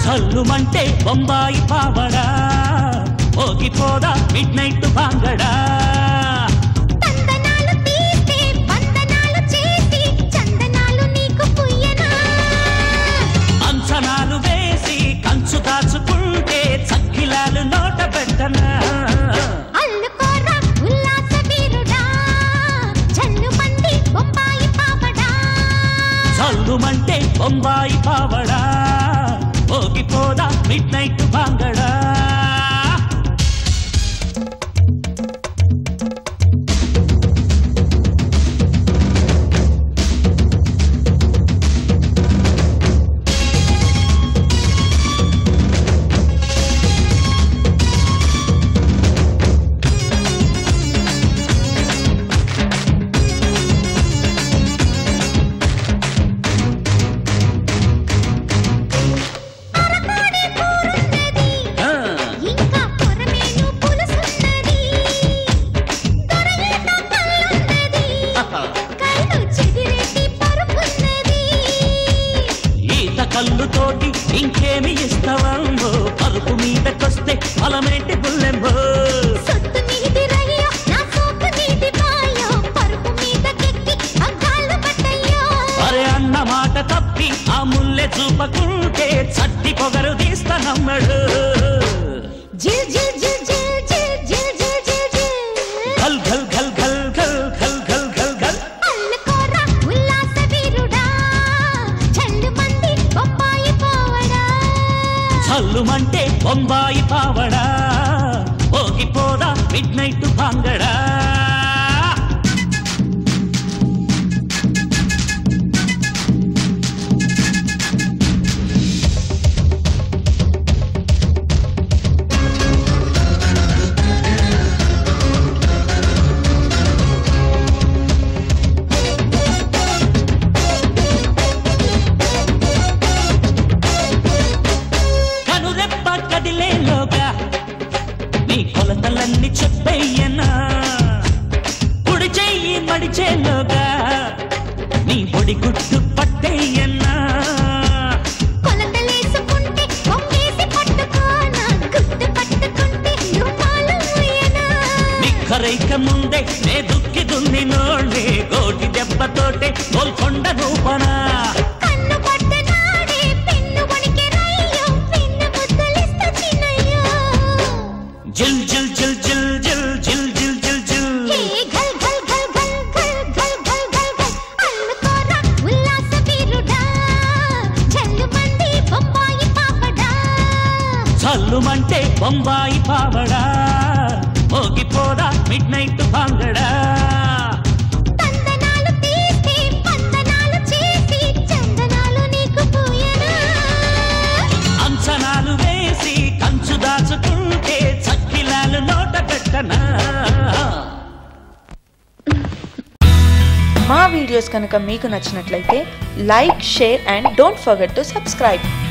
చల్లుమంటే బొంబాయి పావడా ఓగిపోదా midnight bhangra తందనాలు తీస్తే వందనాలు చేసి చందనాలు నీకు పుయ్యనా అంచనాలు వేసి కంచు దాచుకుంటే చక్కిలాలు నోట పెట్టనా అల్లుకోరా ఉల్లాస వీరుడా జల్లు మంది బొంబాయి పాపడా చల్లుమంటే బొంబాయి పావడా ఓగిపోదా మిడ్ నైట్ బాంగడా అరకోడి కూరున్నది ఆ, ఇంకా కొరమేను పులుసున్నది దొరయేట కళ్ళున్నది కళ్ళు చెదిరేటి పరుపున్నది ఈత కళ్ళుతోటి ఇంకేమి ఇస్తావమ్మో పరుపు మీదకొస్తే ఫలమేంటి బుల్లెమ్మో సొత్తు నీది రయ్యో నా సోపు నీది పాయో పరుపు మీద కెక్కి అగ్గాలు పట్టయ్యో అరే అన్న మాట తప్పి ఆ ముల్లె చూపకుంటే చట్టి పొగరు తీస్తా నమ్మడు జిల్ జిల్ జిల్ జిల్ జిల్ జిల్ జిల్ జిల్ జిల్ ఘల్ ఘల్ ఘల్ ఘల్ ఘల్ ఘల్ ఘల్ ఘల్ ఘల్ అల్లుకోరా ఉల్లాస వీరుడా చల్లు మంది బొప్పాయి పోవడా చల్లుమంటే బొంబాయి పావడా ఓగిపోదా మిడ్ నైట్ భాంగడా కనురెప్ప కదిలేలోగా నీ కొలతలన్నీ చెప్పేయనా కుడి చెయ్యి మడిచేలోగా నీ పొడి గుట్టు పట్టేయన్నా కొలతలేసుకుంటే కొంగేసి పట్టుకోనా గుట్టు పట్టుకుంటే రుమాలు మూయనా నిక్కరైక ముందే నే దుక్కి దున్ని నోళ్ళే గోటి దెబ్బతోటే గోల్కొండ రూపనా కన్ను పట్టనాడే పిన్ను వణికే రయ్యో పిన్ను ముద్దులిస్తా చిన్నయ్యో జిల్ జిల్ జిల్ జిల్ జిల్ జిల్ జిల్ జిల్ జిల్ హే ఘల్ ఘల్ ఘల్ ఘల్ ఘల్ ఘల్ ఘల్ ఘల్ ఘల్ అల్లుకోరా ఉల్లాస వీరుడా జల్లు మంది బొంబాయి పాపడా చల్లుమంటే బొంబాయి పావడా మోగిపోదా మిడ్ నైట్ భాంగడా తందనాలు తీస్తే పందనాలు చేసి చందనాలు నీకు పూయనా అంచనాలు వేసి కంచు దాచుకుంటే చక్కిలాలు నోట పెట్టనా మా వీడియోస్ కనుక మీకు నచ్చినట్లయితే like share and don't forget to subscribe